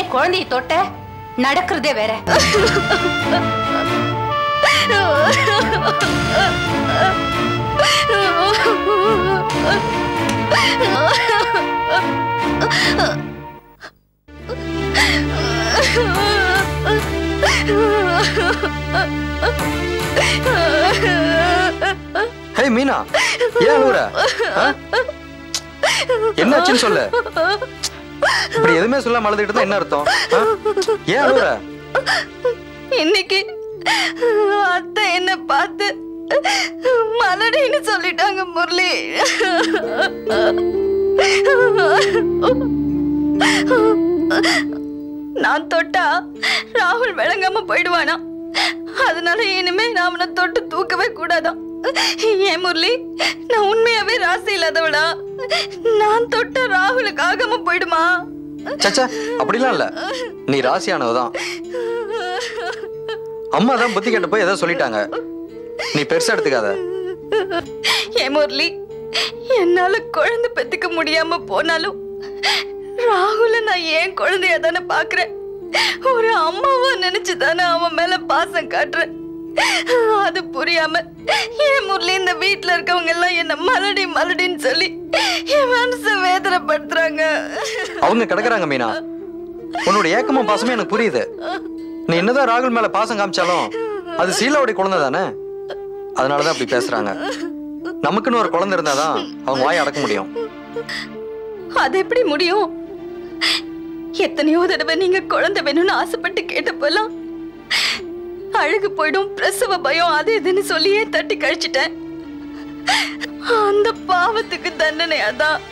என் குழந்தையை தொட்ட நடக்கிறதே வேற ஹே மீனா ஏன் அழுகுற ஆ? என்னாச்சுன்னு சொல்லு இப்படி எதுவுமே சொல்லாம அழுதுகிட்டு இருந்தா என்ன அர்த்தம் ஆ? ஏன் அழுகுற இன்னைக்கு அத்தை என்ன பார்த்து மலடின்னு சொல்லிட்டாங்க முரளி நான் தொட்டா ராகுல் விளங்காம போயிடுவானா அதனால இனிமே நான் அவனை தொட்டு தூக்கவே கூடாதாம் ஏன் முரளி நான் உண்மையாவே ராசி இல்லாதவளா நான் தொட்ட ராகுலுக்கு ஆகாம போயிடுமா சச்சா அப்படிலாம் இல்ல நீ ராசியானவதான் அம்மா தான் புத்தி கெட்டு போய் ஏதோ சொல்லிட்டாங்க நீ பெருசா எடுத்துக்காத ஏன் முரளி என்னால குழந்தை பெத்துக்க முடியாம போனாலும் ராகுல நான் ஏன் குழந்தைய தானே பாக்குறேன் ஒரு அம்மாவா நினைச்சு தானே அவன் மேல பாசம் காட்டுறேன் அது புரியாம ஏன் முரளி இந்த வீட்டுல இருக்கவங்க எல்லாம் என்ன மலடி மலடின்னு சொல்லி என் மனச வேதனைப்படுத்துறாங்க அவங்க கிடக்குறாங்க மீனா உன்னோட ஏக்கமும் பாசமும் எனக்கு புரியுது நீ என்னதான் ராகுல் மேல பாசம் காமிச்சாலும் அது சீலாவுடைய குழந்தை தானே அதனாலதான் அப்படி பேசுறாங்க நமக்குன்னு ஒரு குழந்தை இருந்தாதான் அவங்க வாயை அடக்க முடியும் அது எப்படி முடியும் எத்தனையோ தடவை நீங்க குழந்தை வேணும்னு ஆசைப்பட்டு கேட்டப்பெல்லாம் அழகு போயிடும் பிரசவ பயம் அது இதுன்னு சொல்லியே தட்டி கழிச்சிட்டேன் அந்த பாவத்துக்கு தண்டனை அதான்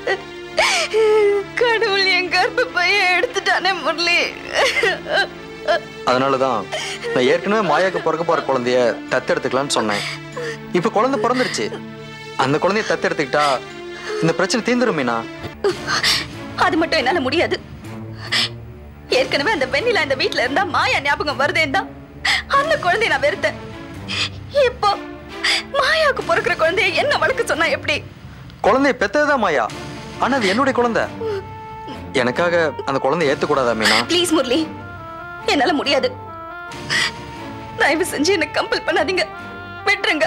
கடவுள் என் கர்ப்ப பையன் எடுத்துட்டானே முரளி அதனாலதான் நான் ஏற்கனவே மாயாக்கு பிறக்க போற குழந்தைய தத்தெடுத்துக்கலாம்னு சொன்னேன் இப்ப குழந்தை பிறந்துருச்சு அந்த குழந்தைய தத்தெடுத்துக்கிட்டா இந்த பிரச்சனை தீந்துரும் மீனா அது மட்டும் என்னால முடியாது ஏற்கனவே அந்த வெண்ணிலா இந்த வீட்ல இருந்தா மாயா ஞாபகம் வருதேன் தான் அந்த குழந்தைய நான் வெறுத்தேன் இப்போ மாயாவுக்கு பிறக்கிற குழந்தைய என்ன வளர்க்க சொன்னா எப்படி குழந்தைய பெத்ததுதான் மாயா ஆனா அது என்னுடைய குழந்தை எனக்காக அந்த குழந்தைய ஏத்துக்கூடாதா மீனா ப்ளீஸ் முரளி என்னால முடியாது தயவு செஞ்சு என்ன கம்பல் பண்ணாதீங்க விட்டுருங்க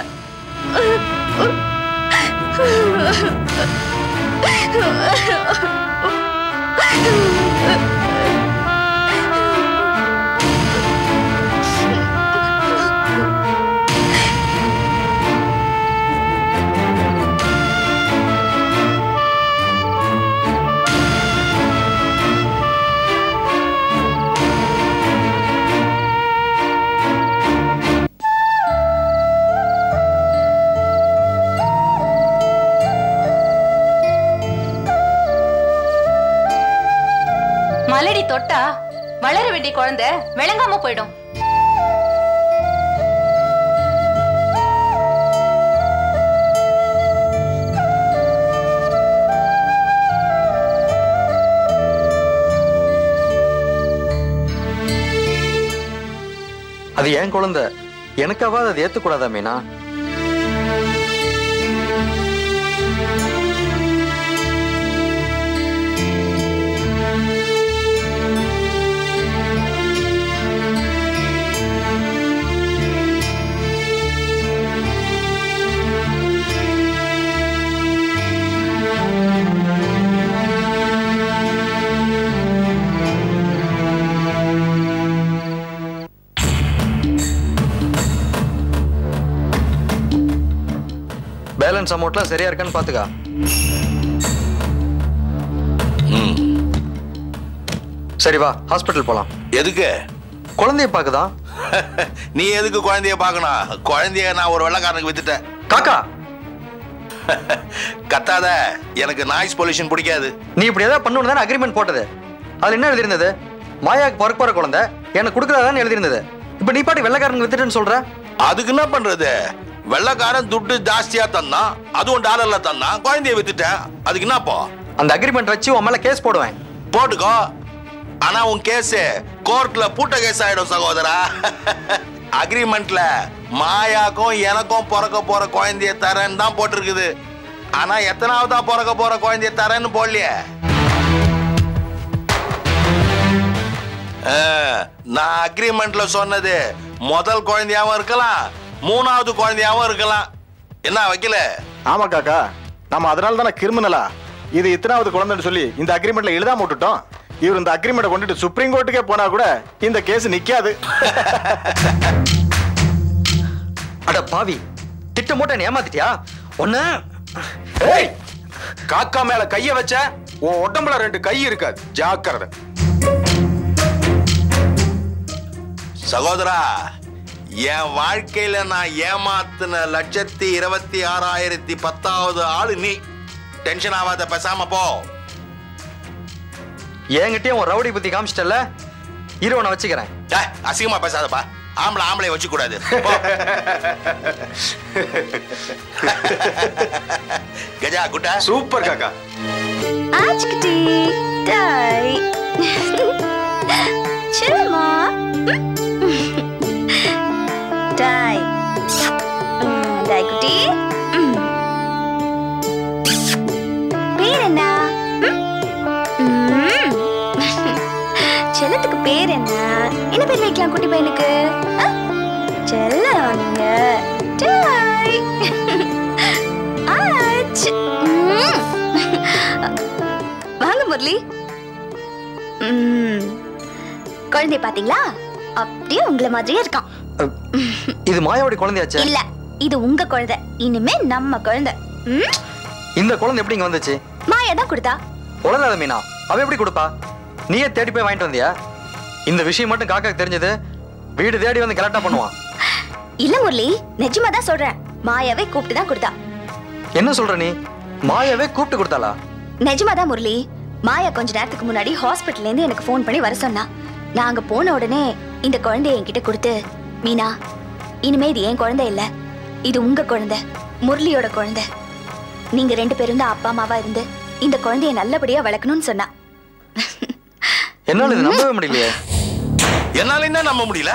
மலடி தொட்டா வளர வேண்டிய குழந்தை விளங்காம போயிடும் அது என் குழந்தை எனக்காவது அதை ஏத்துக்கூடாதா மீனா பேலன்ஸ் அமௌண்ட்லாம் சரியா இருக்கான்னு பாத்துக்கா சரி வா ஹாஸ்பிட்டல் போலாம் எதுக்கு குழந்தைய பாக்குதான் நீ எதுக்கு குழந்தைய பார்க்கணும் குழந்தைய நான் ஒரு வெள்ளக்காரனுக்கு வித்துட்டேன் காக்கா கத்தாத எனக்கு நாய்ஸ் பொல்யூஷன் பிடிக்காது நீ இப்படி ஏதாவது பண்ணணும் தானே அக்ரிமெண்ட் போட்டது அதுல என்ன எழுதியிருந்தது மாயாக்கு பிறக்க போற குழந்தை எனக்கு கொடுக்கறதான்னு எழுதியிருந்தது இப்ப நீ பாட்டு வெள்ளக்காரனுக்கு வித்துட்டேன்னு சொல்ற அதுக்கு என்ன பண்றது வெள்ளக்காரன் துட்டு ஜாஸ்தியா தந்தான் அதுவும் டாலர்ல தந்தான் குழந்தைய வித்துட்டேன் அதுக்கு என்னப்போ அந்த அக்ரிமெண்ட் வச்சு உன் மேல கேஸ் போடுவேன் போட்டுக்கோ ஆனா உன் கேஸ் கோர்ட்ல பூட்ட கேஸ் ஆயிடும் சகோதரா அக்ரிமெண்ட்ல மாயாக்கும் எனக்கும் பிறக்க போற குழந்தைய தரேன்னு தான் போட்டிருக்குது ஆனா எத்தனாவதா பிறக்க போற குழந்தைய தரேன்னு போடலையே ஆ, நான் அக்ரிமெண்ட்ல சொன்னது முதல் குழந்தையாவும் இருக்கலாம் மூணாவது குழந்தையாவும் இருக்கலாம் என்ன வைக்கல ஆமா காக்கா நம்ம அதனால தானே கிரிமினலா இது இத்தனாவது குழந்தைன்னு சொல்லி இந்த அக்ரிமெண்ட்ல எழுதாம விட்டுட்டோம் இவர் இந்த அக்ரிமெண்ட்டை கொண்டுட்டு சுப்ரீம் கோர்ட்டுக்கே போனா கூட இந்த கேஸ் நிக்காது அட பாவி திட்டம் போட்ட ஏமாத்திட்டியா ஒன்னு ஏய் காக்கா மேல கைய வச்ச உன் உடம்புல ரெண்டு கை இருக்காது ஜாக்கிரதை சகோதரா என் வாழ்க்கையில நான் ஏமாத்தின லட்சத்தி இருபத்தி ஆறாயிரத்தி பத்தாவது ஆளு நீ டென்ஷன் ஆகாத பேசாம போ என்கிட்டயும் உன் ரவுடி புத்தி காமிச்சிட்டல இரு உன்னை வச்சுக்கிறேன் டேய், அசிங்கமா பேசாதப்பா ஆம்பளை ஆம்பளை வச்சு கூடாது போ. கஜா குட்டா சூப்பர் காக்கா ஆச்சுக்கிட்டி டாய் சின்னம்மா டாய் ம், டாய் குட்டி ம். பேர் என்ன ம்? ம். செல்லத்துக்கு பேர் என்ன என்ன பேர் வைக்கலாம் குட்டி பையனுக்கு ஆ? செல்லம் நீங்க டாய் ஆச்சு ம். வாங்க முரளி ம். குழந்தை பாத்தீங்களா அப்படியே உங்களை மாதிரியே இருக்கான் அஹ், இது மாயாவுடைய குழந்தையாச்சே இல்ல இது உங்க குழந்தை இனிமே நம்ம குழந்தை ம்? இந்த குழந்தை எப்படி இங்க வந்துச்சு மாயா தான் கொடுத்தா உலகாத மீனா அவ எப்படி கொடுப்பா நீயே தேடி போய் வாங்கிட்டு வந்தியா இந்த விஷயம் மட்டும் காக்காக்கு தெரிஞ்சது வீடு தேடி வந்து கரெக்டா பண்ணுவான் இல்ல முரளி நிஜமா தான் சொல்றேன் மாயாவே கூப்பிட்டு தான் கொடுத்தா என்ன சொல்ற நீ மாயாவே கூப்பிட்டு கொடுத்தாளா நிஜமா தான் முரளி மாயா கொஞ்ச நேரத்துக்கு முன்னாடி ஹாஸ்பிட்டல்ல இருந்து எனக்கு ஃபோன் பண்ணி வர சொன்னா நான் அங்க போன உடனே இந்த குழந்தைய என்கிட்ட கொடுத்து மீனா இனிமே இது என் குழந்தை இல்ல இது உங்க குழந்தை முரளியோட குழந்தை நீங்க ரெண்டு பேரும் தான் அப்பா அம்மாவா இருந்து இந்த குழந்தைய நல்லபடியா வளர்க்கணும்னு சொன்னா என்னால இது நம்பவே முடியலையே என்னால என்ன நம்ப முடியல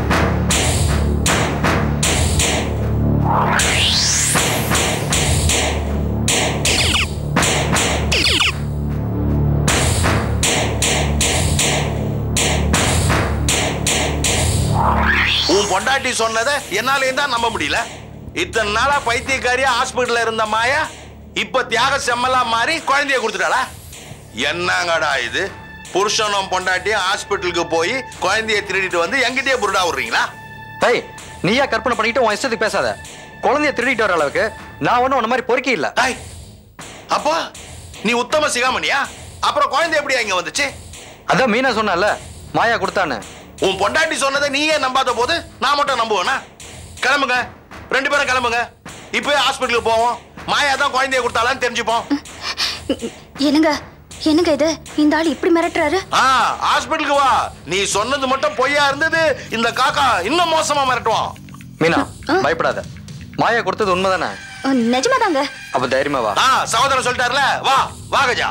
உன் பொண்டாட்டி சொன்னதை என்னாலையும் தான் நம்ப முடியல இத்தனை நாளா பைத்தியக்காரியா ஹாஸ்பிட்டல்ல இருந்த மாயா இப்ப தியாக செம்மலா மாறி குழந்தைய கொடுத்துட்டாளா என்னங்கடா இது புருஷனும் பொண்டாட்டியும் ஹாஸ்பிட்டலுக்கு போய் குழந்தைய திருடிட்டு வந்து எங்கிட்டயே புருடா விடுறீங்களா டேய் நீயா கற்பனை பண்ணிட்டு உன் இஷ்டத்துக்கு பேசாத குழந்தைய திருடிட்டு வர அளவுக்கு நான் ஒன்றும் உன்ன மாதிரி பொறுக்கி இல்ல டாய் அப்போ நீ உத்தம சிகாமணியா அப்புறம் குழந்தை எப்படியா இங்க வந்துச்சு அதான் மீனா சொன்னல மாயா கொடுத்தான்னு உன் பொண்டாட்டி சொன்னதை நீயே நம்பாத போது நான் மட்டும் நம்புவேனா கிளம்புங்க ரெண்டு பேரும் கிளம்புங்க இப்பவே ஹாஸ்பிட்டலுக்கு போவோம் மாயா தான் குழந்தைய கொடுத்தாலான்னு தெரிஞ்சுப்போம் என்னங்க என்னங்க இது இந்த ஆள் இப்படி மிரட்டுறாரு ஆ ஹாஸ்பிட்டலுக்கு வா நீ சொன்னது மட்டும் பொய்யா இருந்தது இந்த காக்கா இன்னும் மோசமா மிரட்டுவான் மீனா பயப்படாத மாயா கொடுத்தது உண்மைதானே அஹ், நிஜமாதாங்க அப்ப தைரியமா வா ஆ சகோதரன் சொல்லிட்டாருல வா வா கஜா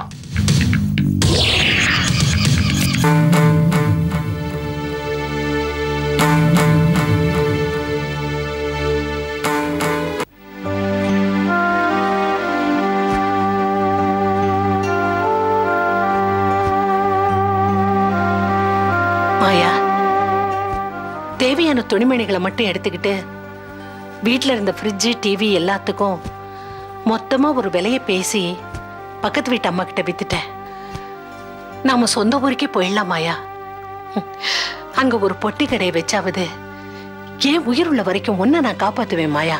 மாயா தேவையான துணிமணிகளை மட்டும் எடுத்துக்கிட்டு வீட்ல இருந்த ஃப்ரிட்ஜு டிவி எல்லாத்துக்கும் மொத்தமா ஒரு விலையை பேசி பக்கத்து வீட்டு அம்மா கிட்ட வித்துட்டேன் நாம சொந்த ஊருக்கே போயிடலாம் மாயா ஹம். அங்க ஒரு பொட்டி கடையை வச்சாவது ஏன் உயிர் உள்ள வரைக்கும் ஒன்ன நான் காப்பாத்துவேன் மாயா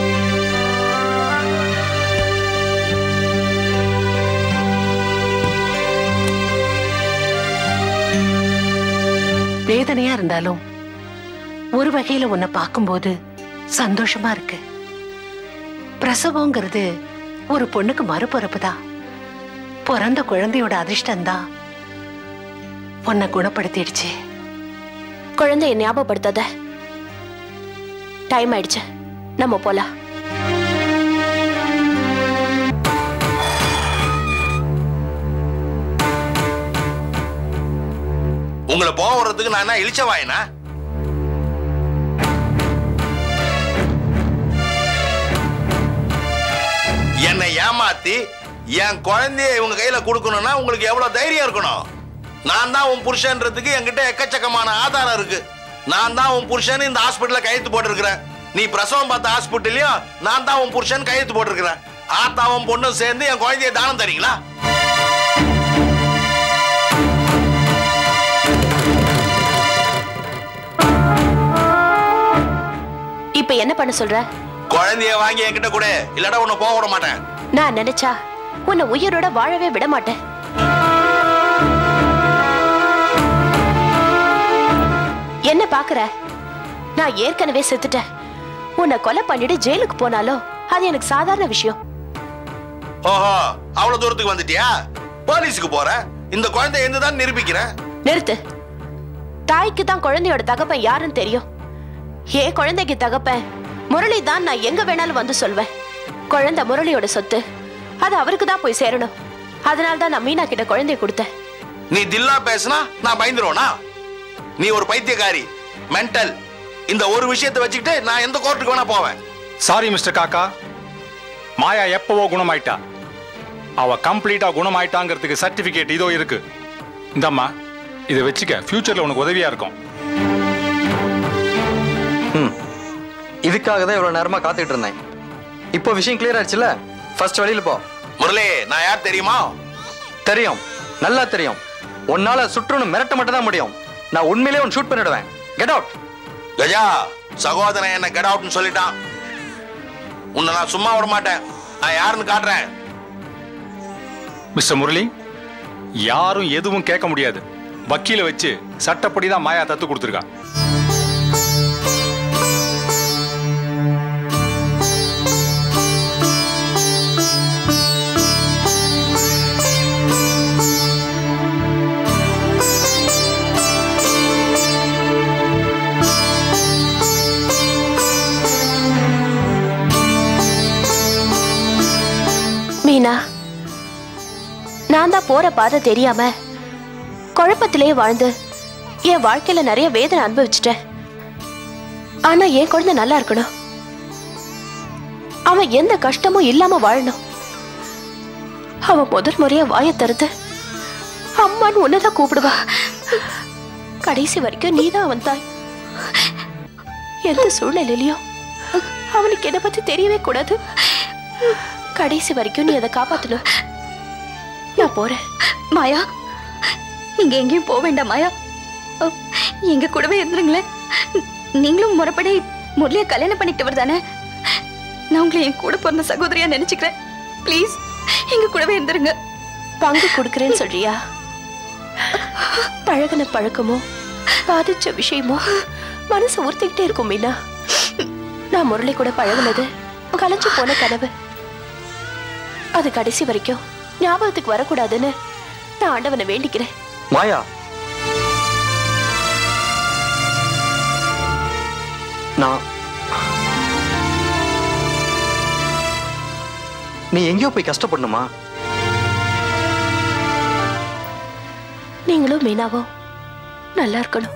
வேதனையா இருந்தாலும் ஒரு வகையில உன்னை பார்க்கும்போது சந்தோஷமா இருக்கு பிரசவங்கிறது ஒரு பொண்ணுக்கு மறுபிறப்பு தான் பிறந்த குழந்தையோட அதிர்ஷ்டம்தான் உன்னை குணப்படுத்திடுச்சு குழந்தைய ஞாபகப்படுத்தாத டைம் ஆயிடுச்சு நம்ம போலாம் உங்களை போக வர்றதுக்கு நான் என்ன இழிச்ச வாயினா என்னை ஏமாத்தி என் குழந்தைய இவங்க கையில கொடுக்கணும்னா உங்களுக்கு எவ்வளவு தைரியம் இருக்கணும் நான் தான் உன் புருஷன்றதுக்கு என்கிட்ட எக்கச்சக்கமான ஆதாரம் இருக்கு நான் தான் உன் புருஷன் இந்த ஹாஸ்பிட்டல்ல கையெழுத்து போட்டிருக்கிறேன் நீ பிரசவம் பார்த்த ஹாஸ்பிட்டல்லையும் நான் தான் உன் புருஷன் கையெழுத்து போட்டிருக்கிறேன் ஆத்தாவும் பொண்ணும் சேர்ந்து என் குழந்தைய தானம் தரீங்களா இப்ப என்ன பண்ண சொல்ற குழந்தைய வாங்கி என்கிட்ட கொடு இல்லடா உன்னை போக விட மாட்டேன் நான் நினைச்சா உன்னை உயிரோட வாழவே விட மாட்டேன் என்ன பாக்குற நான் ஏற்கனவே செத்துட்டேன் உன்னை கொலை பண்ணிட்டு ஜெயிலுக்கு போனாலும் அது எனக்கு சாதாரண விஷயம் ஓஹோ அவ்வளவு தூரத்துக்கு வந்துட்டியா போலீஸுக்கு போற இந்த குழந்தை என்னதான் நிரூபிக்கிறேன் நிறுத்து தாய்க்கு தான் குழந்தையோட தகப்பன் யாருன்னு தெரியும் ஏன் குழந்தைக்கு தகப்பன் முரளி தான் நான் எங்க வேணாலும் வந்து சொல்வேன் குழந்தை முரளியோட சொத்து அது அவருக்கு தான் போய் சேரணும் அதனால தான் நான் மீனா கிட்ட குழந்தைய கொடுத்தேன் நீ தில்லா பேசுனா நான் பயந்துருவேனா நீ ஒரு பைத்தியக்காரி மென்டல் இந்த ஒரு விஷயத்தை வச்சுக்கிட்டு நான் எந்த கோர்ட்டுக்கு வேணா போவேன் சாரி மிஸ்டர் காக்கா மாயா எப்பவோ குணமாயிட்டா அவ கம்ப்ளீட்டா குணமாயிட்டாங்கிறதுக்கு சர்டிபிகேட் இதோ இருக்கு இந்தம்மா இதை வச்சுக்க ஃபியூச்சர்ல உனக்கு உதவியா இருக்கும் ம் இதுக்காக தான் இவ்வளோ நேரமாக காத்துக்கிட்டு இருந்தேன் இப்போ விஷயம் கிளியர் ஆயிடுச்சுல ஃபர்ஸ்ட் வெளியில் போ முரளி நான் யார் தெரியுமா தெரியும் நல்லா தெரியும் உன்னால சுற்றுன்னு மிரட்ட மட்டும் தான் முடியும் நான் உண்மையிலேயே உன் ஷூட் பண்ணிடுவேன் கெட் அவுட் கஜா சகோதரன் என்ன கெட் அவுட்னு சொல்லிட்டான் உன்னை நான் சும்மா விட மாட்டேன் நான் யாருன்னு காட்டுறேன் மிஸ்டர் முரளி யாரும் எதுவும் கேட்க முடியாது வக்கீல வச்சு சட்டப்படி தான் மாயா தத்து கொடுத்துருக்கா மீனா நான் தான் போற பாதை தெரியாம குழப்பத்திலேயே வாழ்ந்து என் வாழ்க்கையில நிறைய வேதனை அனுபவிச்சிட்டேன் ஆனா என் குழந்தை நல்லா இருக்கணும் அவன் எந்த கஷ்டமும் இல்லாம வாழணும் அவன் முதல் முறையா வாயை திறந்து அம்மான்னு உன்னதான் கூப்பிடுவா கடைசி வரைக்கும் நீதான் அவன் தாய் எந்த சூழ்நிலையிலயும் அவனுக்கு என்னை பத்தி தெரியவே கூடாது கடைசி வரைக்கும் நீ அதை காப்பாத்தணும் நான் போறேன் மாயா நீங்க எங்கேயும் போக வேண்டாம் மாயா அ, எங்க கூடவே இருந்துருங்களேன் நீங்களும் முறைப்படி முரளிய கல்யாணம் பண்ணிக்கிட்டவர் தானே நான் உங்களை என் கூட பிறந்த சகோதரியா நினைச்சுக்கிறேன் ப்ளீஸ் எங்க கூடவே இருந்துருங்க பங்கு கொடுக்கறேன்னு சொல்றியா பழகுன பழக்கமோ பாதிச்ச விஷயமோ மனசு உறுத்திக்கிட்டே இருக்கும் மீனா நான் முரளி கூட பழகுனது கலைஞ்சு போன கனவு அது கடைசி வரைக்கும் ஞாபகத்துக்கு வரக்கூடாதுன்னு நான் ஆண்டவனை வேண்டிக்கிறேன் மாயா நான் நீ எங்கேயோ போய் கஷ்டப்படணுமா நீங்களும் மீனாவும் நல்லா இருக்கணும்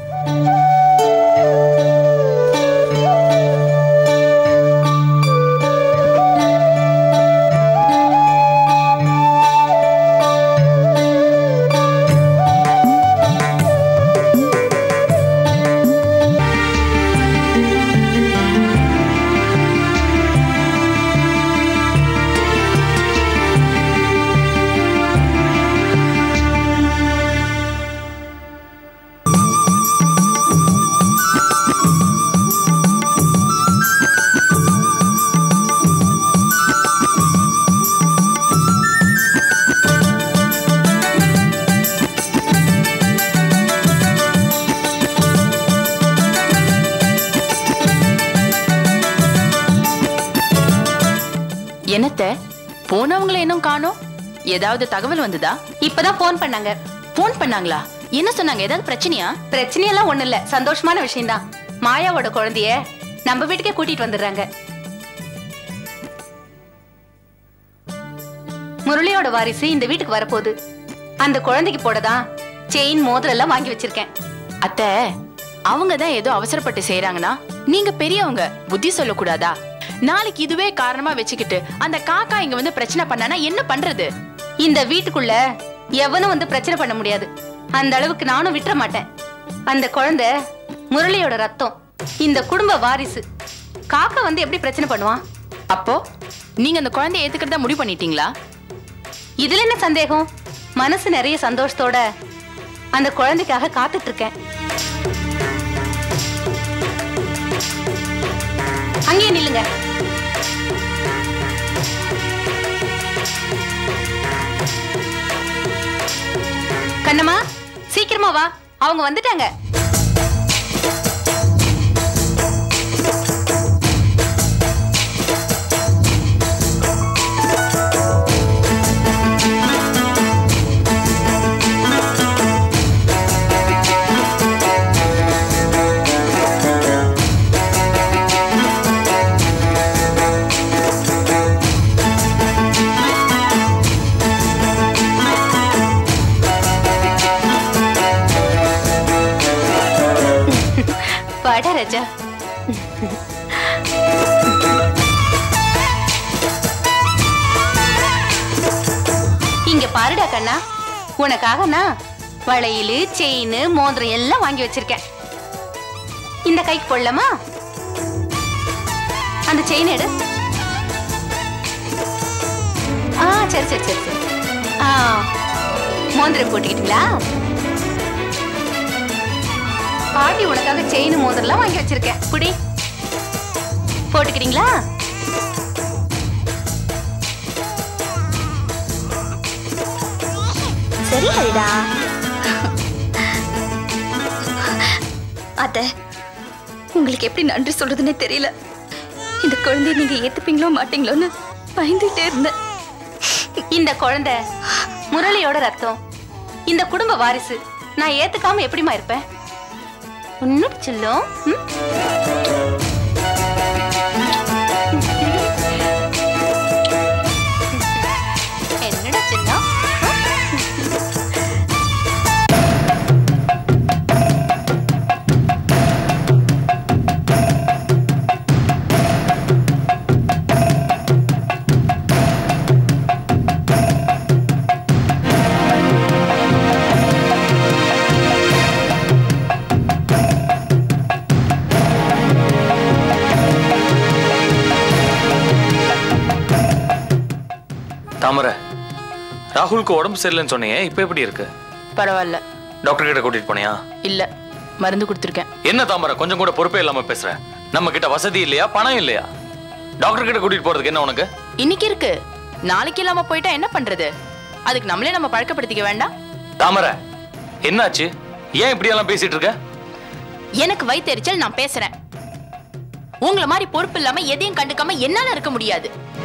என்னத்த போனவங்களை இன்னும் காணோம் ஏதாவது தகவல் வந்ததா இப்பதான் ஃபோன் பண்ணாங்க ஃபோன் பண்ணாங்களா என்ன சொன்னாங்க ஏதாவது பிரச்சனையா பிரச்சனையெல்லாம் ஒண்ணு இல்ல சந்தோஷமான விஷயம்தான் மாயாவோட குழந்தைய நம்ம வீட்டுக்கே கூட்டிட்டு வந்துடுறாங்க முரளியோட வாரிசு இந்த வீட்டுக்கு வரப்போகுது அந்த குழந்தைக்கு போடதான் செயின் மோதிரம் எல்லாம் வாங்கி வச்சிருக்கேன் அத்த அவங்க தான் ஏதோ அவசரப்பட்டு செய்யறாங்கன்னா நீங்க பெரியவங்க புத்தி சொல்லக்கூடாதா நாளைக்கு இதுவே காரணமா வச்சுக்கிட்டு அந்த காக்கா இங்க வந்து பிரச்சனை பண்ணானா என்ன பண்றது இந்த வீட்டுக்குள்ள எவனும் வந்து பிரச்சனை பண்ண முடியாது அந்த அளவுக்கு நானும் விட்டுற மாட்டேன் அந்த குழந்தை முரளியோட ரத்தம் இந்த குடும்ப வாரிசு காக்கா வந்து எப்படி பிரச்சனை பண்ணுவான் அப்போ நீங்க அந்த குழந்தைய ஏத்துக்கிறதா முடிவு பண்ணிட்டீங்களா இதுல என்ன சந்தேகம் மனசு நிறைய சந்தோஷத்தோட அந்த குழந்தைக்காக காத்துட்டு இருக்கேன் அங்கேயே நில்லுங்க கண்ணம்மா சீக்கிரமா வா அவங்க வந்துட்டாங்க வாடா ராஜா இங்க பாருடா கண்ணா உனக்காக நான் வளையல் செயின் மோதிரம் எல்லாம் வாங்கி வச்சிருக்கேன் இந்த கைக்கு போடலாமா அந்த செயின் எடு ஆ சரி சரி சரி சரி ஆ மோதிரம் போட்டுக்கிட்டீங்களா பாட்டி உனக்காக செயின் மோதிரம்லாம் வாங்கி வச்சிருக்கேன் புடி போட்டுக்கிறீங்களா சரி ஹரிடா அத்தை உங்களுக்கு எப்படி நன்றி சொல்றதுன்னே தெரியல இந்த குழந்தைய நீங்க ஏத்துப்பீங்களோ மாட்டீங்களோன்னு பயந்துட்டே இருந்தேன் இந்த குழந்தை முரளியோட ரத்தம் இந்த குடும்ப வாரிசு நான் ஏத்துக்காம எப்படிமா இருப்பேன் ஒன்னும் செல்லும் ம்? என்னடா செல்லம் தாமரை ராகுலுக்கு உடம்பு சரியில்லைன்னு சொன்னீங்க இப்போ எப்படி இருக்கு பரவாயில்ல டாக்டர் கிட்ட கூட்டிட்டு போனியா இல்ல மருந்து கொடுத்துருக்கேன் என்ன தாமரை கொஞ்சம் கூட பொறுப்பே இல்லாம பேசுற நம்ம கிட்ட வசதி இல்லையா பணம் இல்லையா டாக்டர் கிட்ட கூட்டிட்டு போறதுக்கு என்ன உனக்கு இன்னைக்கு இருக்கு நாளைக்கு இல்லாம போயிட்டா என்ன பண்றது அதுக்கு நம்மளே நம்ம பழக்கப்படுத்திக்க வேண்டாம் தாமரை என்னாச்சு ஏன் இப்படி எல்லாம் பேசிட்டு இருக்க எனக்கு வயித்தெரிச்சல் நான் பேசுறேன் உங்கள மாதிரி பொறுப்பு இல்லாம எதையும் கண்டுக்காம என்னால இருக்க முடியாது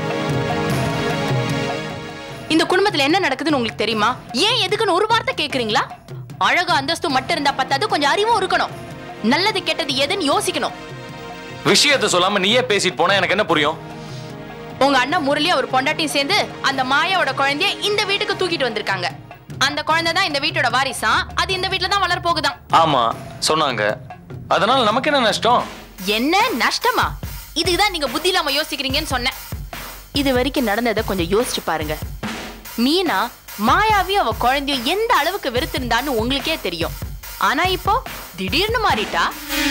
இந்த குடும்பத்துல என்ன நடக்குதுன்னு உங்களுக்கு தெரியுமா ஏன் எதுக்குன்னு ஒரு வார்த்தை கேக்குறீங்களா அழகு அந்தஸ்து மட்டும் இருந்தா பத்தாது கொஞ்சம் அறிவும் இருக்கணும் நல்லது கெட்டது எதுன்னு யோசிக்கணும் விஷயத்த சொல்லாம நீயே பேசிட்டு போனா எனக்கு என்ன புரியும் உங்க அண்ணன் முரளி அவர் பொண்டாட்டியும் சேர்ந்து அந்த மாயாவோட குழந்தைய இந்த வீட்டுக்கு தூக்கிட்டு வந்திருக்காங்க அந்த குழந்தை தான் இந்த வீட்டோட வாரிசா அது இந்த வீட்டுல தான் வளர போகுதாம் ஆமா சொன்னாங்க அதனால நமக்கு என்ன நஷ்டம் என்ன நஷ்டமா இதுக்குதான் நீங்க புத்தி இல்லாம யோசிக்கிறீங்கன்னு சொன்னேன் இது வரைக்கும் நடந்ததை கொஞ்சம் யோசிச்சு பாருங்க மீனா மாயாவி அவ குழந்தையும் எந்த அளவுக்கு வெறுத்திருந்தான்னு உங்களுக்கே தெரியும் ஆனா இப்போ திடீர்னு மாறிட்டா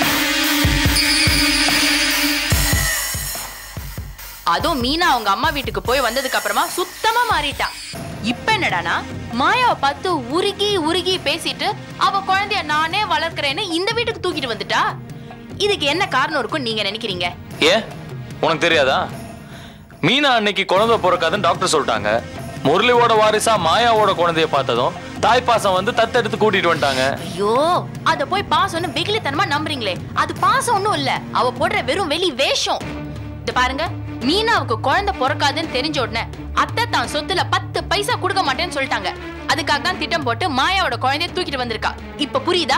அதுவும் மீனா அவங்க அம்மா வீட்டுக்கு போய் வந்ததுக்கு அப்புறமா சுத்தமா மாறிட்டா இப்ப என்னடானா மாயாவை பார்த்து உருகி உருகி பேசிட்டு அவ குழந்தைய நானே வளர்க்கறேன்னு இந்த வீட்டுக்கு தூக்கிட்டு வந்துட்டா இதுக்கு என்ன காரணம் இருக்கும் நீங்க நினைக்கிறீங்க ஏன் உனக்கு தெரியாதா மீனா அன்னைக்கு குழந்தை பிறக்காதுன்னு டாக்டர் சொல்லிட்டாங்க முரளியோட வாரிசா மாயாவோட குழந்தைய பார்த்ததும் தாய்ப்பாசம் வந்து தத்தெடுத்து கூட்டிட்டு வந்துட்டாங்க ஐயோ அத போய் பாசம்னு வெகுளித்தனமா நம்புறீங்களே அது பாசம் ஒண்ணும் இல்ல அவ போடுற வெறும் வெளி வேஷம் இது பாருங்க மீனாவுக்கு குழந்தை பிறக்காதுன்னு தெரிஞ்ச உடனே அத்தை தான் சொத்துல பத்து பைசா கொடுக்க மாட்டேன்னு சொல்லிட்டாங்க அதுக்காக தான் திட்டம் போட்டு மாயாவோட குழந்தைய தூக்கிட்டு வந்திருக்கா இப்ப புரியுதா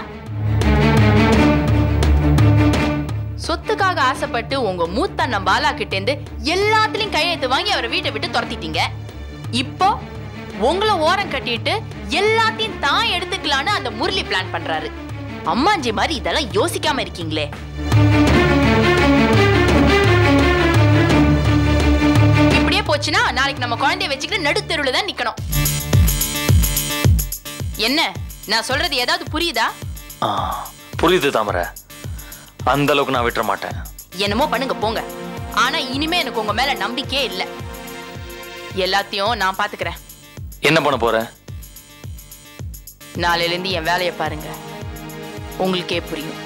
சொத்துக்காக ஆசைப்பட்டு உங்க மூத்தண்ணன் பாலா கிட்ட இருந்து எல்லாத்துலயும் கையெழுத்து வாங்கி அவரை வீட்டை விட்டு துரத்திட்டீங்க இப்போ உங்களை ஓரம் கட்டிட்டு எல்லாத்தையும் தான் எடுத்துக்கலான்னு அந்த முரளி பிளான் பண்றாரு அம்மாஞ்சி மாதிரி இதெல்லாம் யோசிக்காம இருக்கீங்களே இப்படியே போச்சுன்னா நாளைக்கு நம்ம குழந்தைய வச்சுக்கிட்டு நடுத்தெருவுல தான் நிக்கணும் என்ன நான் சொல்றது ஏதாவது புரியுதா ஆ, புரியுது தாமரை அந்த அளவுக்கு நான் விட்டுற மாட்டேன் என்னமோ பண்ணுங்க போங்க ஆனா இனிமே எனக்கு உங்க மேல நம்பிக்கையே இல்ல எல்லாத்தையும் நான் பாத்துக்கிறேன் என்ன பண்ண போற நாளையில இருந்து என் வேலையை பாருங்க உங்களுக்கே புரியும்